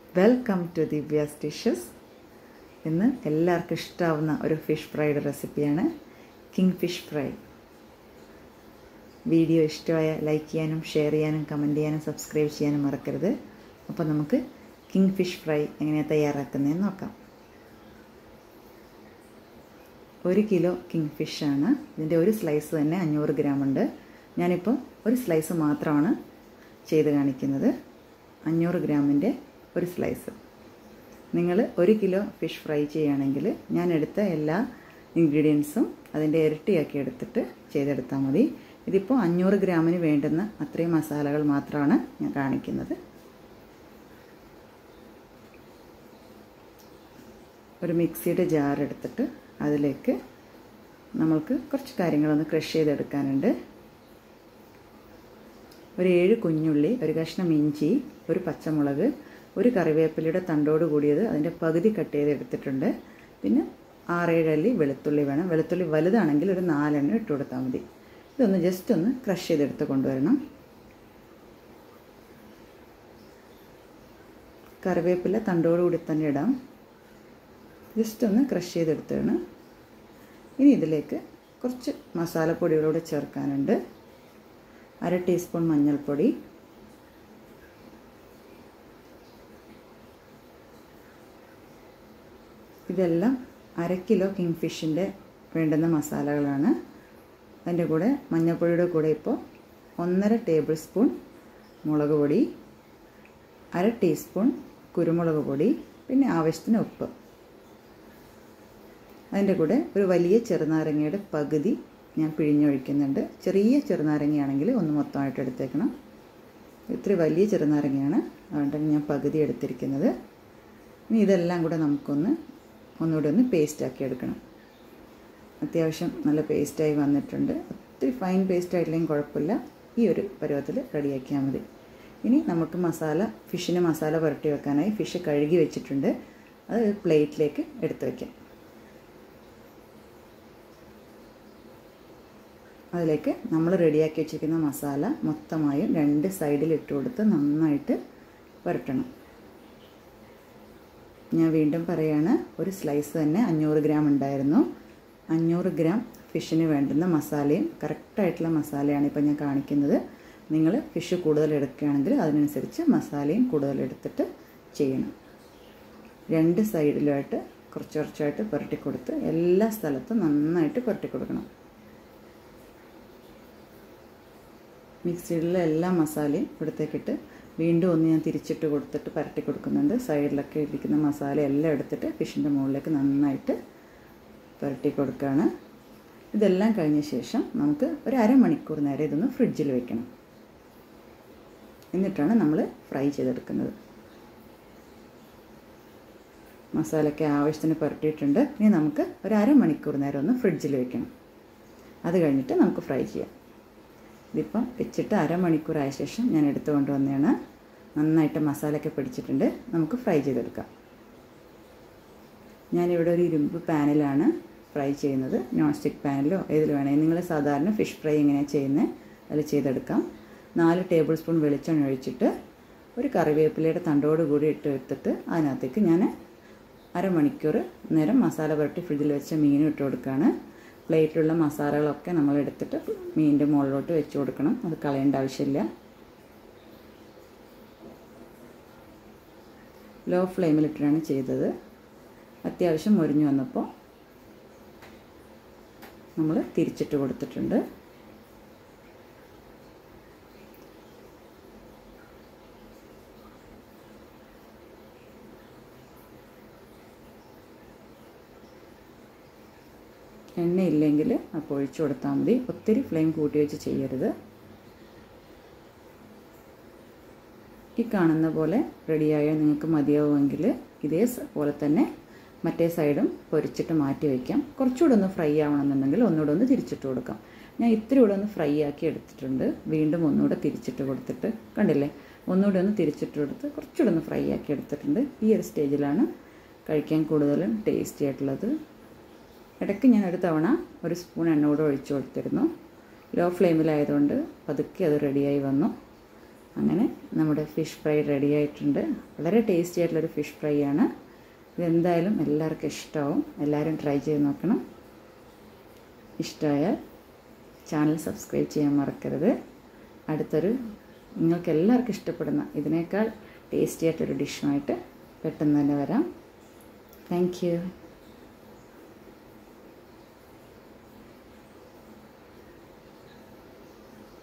welcome to Divya's dishes ഇന്ന് എല്ലാവർക്കും ഇഷ്ടാവുന്ന ഒരു ഫിഷ് ഫ്രൈയുടെ റെസിപ്പിയാണ് കിങ് ഫിഷ് ഫ്രൈ വീഡിയോ ഇഷ്ടമായ ലൈക്ക് ചെയ്യാനും ഷെയർ ചെയ്യാനും കമൻറ്റ് ചെയ്യാനും സബ്സ്ക്രൈബ് ചെയ്യാനും മറക്കരുത് അപ്പോൾ നമുക്ക് കിങ് ഫിഷ് ഫ്രൈ എങ്ങനെയാണ് തയ്യാറാക്കുന്നതെന്ന് നോക്കാം ഒരു കിലോ കിങ് ഫിഷാണ് ഇതിൻ്റെ ഒരു സ്ലൈസ് തന്നെ അഞ്ഞൂറ് ഗ്രാം ഉണ്ട് ഞാനിപ്പോൾ ഒരു സ്ലൈസ് മാത്രമാണ് ചെയ്ത് കാണിക്കുന്നത് അഞ്ഞൂറ് ഗ്രാമിൻ്റെ ഒരു സ്ലൈസ് നിങ്ങൾ ഒരു കിലോ ഫിഷ് ഫ്രൈ ചെയ്യുകയാണെങ്കിൽ ഞാൻ എടുത്ത എല്ലാ ഇൻഗ്രീഡിയൻസും അതിൻ്റെ ഇരട്ടിയാക്കി എടുത്തിട്ട് ചെയ്തെടുത്താൽ മതി ഇതിപ്പോൾ അഞ്ഞൂറ് ഗ്രാമിന് വേണ്ടുന്ന അത്രയും മസാലകൾ മാത്രമാണ് ഞാൻ കാണിക്കുന്നത് ഒരു മിക്സിയുടെ ജാർ എടുത്തിട്ട് അതിലേക്ക് നമ്മൾക്ക് കുറച്ച് കാര്യങ്ങളൊന്ന് ക്രഷ് ചെയ്തെടുക്കാനുണ്ട് ഒരു ഏഴ് കുഞ്ഞുള്ളി ഒരു കഷ്ണം ഇഞ്ചി ഒരു പച്ചമുളക് ഒരു കറിവേപ്പിലയുടെ തണ്ടോട് കൂടിയത് അതിൻ്റെ പകുതി കട്ട് ചെയ്ത് എടുത്തിട്ടുണ്ട് പിന്നെ ആറേഴ് അല്ലി വെളുത്തുള്ളി വേണം വെളുത്തുള്ളി വലുതാണെങ്കിൽ ഒരു നാലെണ്ണം ഇട്ട് കൊടുത്താൽ മതി ഇതൊന്ന് ജസ്റ്റ് ഒന്ന് ക്രഷ് ചെയ്തെടുത്ത് കൊണ്ടുവരണം കറിവേപ്പില തണ്ടോട് കൂടി തന്നെ ഇടാം ജസ്റ്റ് ഒന്ന് ക്രഷ് ചെയ്തെടുത്താണ് ഇനി ഇതിലേക്ക് കുറച്ച് മസാലപ്പൊടികളൂടെ ചേർക്കാനുണ്ട് അര ടീസ്പൂൺ മഞ്ഞൾപ്പൊടി ഇതെല്ലാം അര കിലോ കിങ് ഫിഷിൻ്റെ വേണ്ടുന്ന മസാലകളാണ് അതിൻ്റെ കൂടെ മഞ്ഞൾപ്പൊടിയുടെ കൂടെ ഇപ്പോൾ ഒന്നര ടേബിൾ സ്പൂൺ മുളക് പൊടി അര ടീസ്പൂൺ കുരുമുളക് പൊടി പിന്നെ ആവശ്യത്തിന് ഉപ്പ് അതിൻ്റെ കൂടെ ഒരു വലിയ ചെറുനാരങ്ങയുടെ പകുതി ഞാൻ പിഴിഞ്ഞൊഴിക്കുന്നുണ്ട് ചെറിയ ചെറുനാരങ്ങയാണെങ്കിൽ ഒന്ന് മൊത്തമായിട്ട് എടുത്തേക്കണം ഇത്തിരി വലിയ ചെറുനാരങ്ങയാണ് അതുകൊണ്ടാണ് ഞാൻ പകുതി എടുത്തിരിക്കുന്നത് ഇനി ഇതെല്ലാം കൂടെ നമുക്കൊന്ന് ഒന്നുകൂടെ ഒന്ന് പേസ്റ്റാക്കി എടുക്കണം അത്യാവശ്യം നല്ല പേസ്റ്റായി വന്നിട്ടുണ്ട് ഒത്തിരി ഫൈൻ പേസ്റ്റ് ആയിട്ടില്ലെങ്കിൽ കുഴപ്പമില്ല ഈ ഒരു പരുവത്തിൽ റെഡിയാക്കിയാൽ മതി ഇനി നമുക്ക് മസാല ഫിഷിന് മസാല പുരട്ടി വെക്കാനായി ഫിഷ് കഴുകി വെച്ചിട്ടുണ്ട് അത് പ്ലേറ്റിലേക്ക് എടുത്ത് വയ്ക്കാം അതിലേക്ക് നമ്മൾ റെഡിയാക്കി വെച്ചിരിക്കുന്ന മസാല മൊത്തമായും രണ്ട് സൈഡിൽ ഇട്ട് കൊടുത്ത് നന്നായിട്ട് പുരട്ടണം ഞാൻ വീണ്ടും പറയാണ് ഒരു സ്ലൈസ് തന്നെ അഞ്ഞൂറ് ഗ്രാം ഉണ്ടായിരുന്നു അഞ്ഞൂറ് ഗ്രാം ഫിഷിന് വേണ്ടുന്ന മസാലയും കറക്റ്റായിട്ടുള്ള മസാലയാണ് ഇപ്പോൾ ഞാൻ കാണിക്കുന്നത് നിങ്ങൾ ഫിഷ് കൂടുതൽ എടുക്കുകയാണെങ്കിൽ അതിനനുസരിച്ച് മസാലയും കൂടുതൽ എടുത്തിട്ട് ചെയ്യണം രണ്ട് സൈഡിലുമായിട്ട് കുറച്ച് കുറച്ചായിട്ട് പുരട്ടി കൊടുത്ത് എല്ലാ സ്ഥലത്തും നന്നായിട്ട് പുരട്ടി കൊടുക്കണം മിക്സിയിലുള്ള എല്ലാ മസാലയും ഇവിടത്തേക്കിട്ട് വീണ്ടും ഒന്ന് ഞാൻ തിരിച്ചിട്ട് കൊടുത്തിട്ട് പരട്ടി കൊടുക്കുന്നുണ്ട് സൈഡിലൊക്കെ ഇരിക്കുന്ന മസാല എല്ലാം എടുത്തിട്ട് ഫിഷിൻ്റെ മുകളിലേക്ക് നന്നായിട്ട് പുരട്ടി കൊടുക്കുകയാണ് ഇതെല്ലാം കഴിഞ്ഞ ശേഷം നമുക്ക് ഒരു അരമണിക്കൂർ നേരം ഇതൊന്ന് ഫ്രിഡ്ജിൽ വെക്കണം എന്നിട്ടാണ് നമ്മൾ ഫ്രൈ ചെയ്തെടുക്കുന്നത് മസാലയ്ക്ക് ആവശ്യത്തിന് പുരട്ടിയിട്ടുണ്ട് ഇനി നമുക്ക് ഒരു അരമണിക്കൂർ നേരം ഒന്ന് ഫ്രിഡ്ജിൽ വെക്കണം അത് കഴിഞ്ഞിട്ട് നമുക്ക് ഫ്രൈ ചെയ്യാം ഇതിപ്പം വെച്ചിട്ട് അരമണിക്കൂറായ ശേഷം ഞാൻ എടുത്തു കൊണ്ടുവന്നതാണ് നന്നായിട്ട് മസാലയൊക്കെ പിടിച്ചിട്ടുണ്ട് നമുക്ക് ഫ്രൈ ചെയ്തെടുക്കാം ഞാനിവിടെ ഒരു ഇരുമ്പ് പാനിലാണ് ഫ്രൈ ചെയ്യുന്നത് നോൺ സ്റ്റിക്ക് പാനിലോ ഏതിൽ വേണമെങ്കിൽ നിങ്ങൾ സാധാരണ ഫിഷ് ഫ്രൈ എങ്ങനെയാണ് ചെയ്യുന്നത് അതിൽ ചെയ്തെടുക്കാം നാല് ടേബിൾ സ്പൂൺ വെളിച്ചെണ്ണ ഒഴിച്ചിട്ട് ഒരു കറിവേപ്പിലയുടെ തണ്ടോട് കൂടി ഇട്ട് എടുത്തിട്ട് അതിനകത്തേക്ക് ഞാൻ അരമണിക്കൂർ നേരം മസാല പുരട്ടി ഫ്രിഡ്ജിൽ വെച്ച മീനും ഇട്ട് കൊടുക്കുകയാണ് പ്ലേറ്റിലുള്ള മസാലകളൊക്കെ നമ്മൾ എടുത്തിട്ട് മീനിൻ്റെ മുകളിലോട്ട് വെച്ച് കൊടുക്കണം അത് കളയേണ്ട ആവശ്യമില്ല ലോ ഫ്ലെയിമിലിട്ടാണ് ചെയ്തത് അത്യാവശ്യം മുരിഞ്ഞു വന്നപ്പോൾ നമ്മൾ തിരിച്ചിട്ട് കൊടുത്തിട്ടുണ്ട് എണ്ണയില്ലെങ്കിൽ അപ്പോൾ ഒഴിച്ചു കൊടുത്താൽ മതി ഒത്തിരി ഫ്ലെയിം കൂട്ടി വെച്ച് ചെയ്യരുത് ഈ കാണുന്ന പോലെ റെഡിയായാൽ നിങ്ങൾക്ക് മതിയാവുമെങ്കിൽ ഇതേ പോലെ തന്നെ മറ്റേ സൈഡും പൊരിച്ചിട്ട് മാറ്റി വയ്ക്കാം കുറച്ചുകൂടെ ഒന്ന് ഫ്രൈ ആവണമെന്നുണ്ടെങ്കിൽ ഒന്നുകൂടെ ഒന്ന് തിരിച്ചിട്ട് കൊടുക്കാം ഞാൻ ഇത്തിരി കൂടെ ഒന്ന് ഫ്രൈ ആക്കി എടുത്തിട്ടുണ്ട് വീണ്ടും ഒന്നുകൂടെ തിരിച്ചിട്ട് കൊടുത്തിട്ട് കണ്ടില്ലേ ഒന്നുകൂടെ ഒന്ന് തിരിച്ചിട്ട് കൊടുത്ത് കുറച്ചുകൂടെ ഒന്ന് ഫ്രൈ ആക്കി എടുത്തിട്ടുണ്ട് ഈ ഒരു സ്റ്റേജിലാണ് കഴിക്കാൻ കൂടുതലും ടേസ്റ്റി ആയിട്ടുള്ളത് ഇടയ്ക്ക് ഞാൻ ഒരു തവണ ഒരു സ്പൂൺ എണ്ണ കൂടെ ഒഴിച്ചു കൊടുത്തിരുന്നു ലോ ഫ്ലെയിമിലായതുകൊണ്ട് പതുക്കെ അത് റെഡിയായി വന്നു അങ്ങനെ നമ്മുടെ ഫിഷ് ഫ്രൈ റെഡി ആയിട്ടുണ്ട് വളരെ ടേസ്റ്റി ആയിട്ടുള്ളൊരു ഫിഷ് ഫ്രൈ ആണ് ഇതെന്തായാലും എല്ലാവർക്കും ഇഷ്ടമാവും എല്ലാവരും ട്രൈ ചെയ്ത് നോക്കണം ഇഷ്ടമായാൽ ചാനൽ സബ്സ്ക്രൈബ് ചെയ്യാൻ മറക്കരുത് അടുത്തൊരു നിങ്ങൾക്ക് എല്ലാവർക്കും ഇഷ്ടപ്പെടുന്ന ഇതിനേക്കാൾ ടേസ്റ്റി ആയിട്ടൊരു ഡിഷുമായിട്ട് പെട്ടെന്ന് തന്നെ വരാം താങ്ക് യു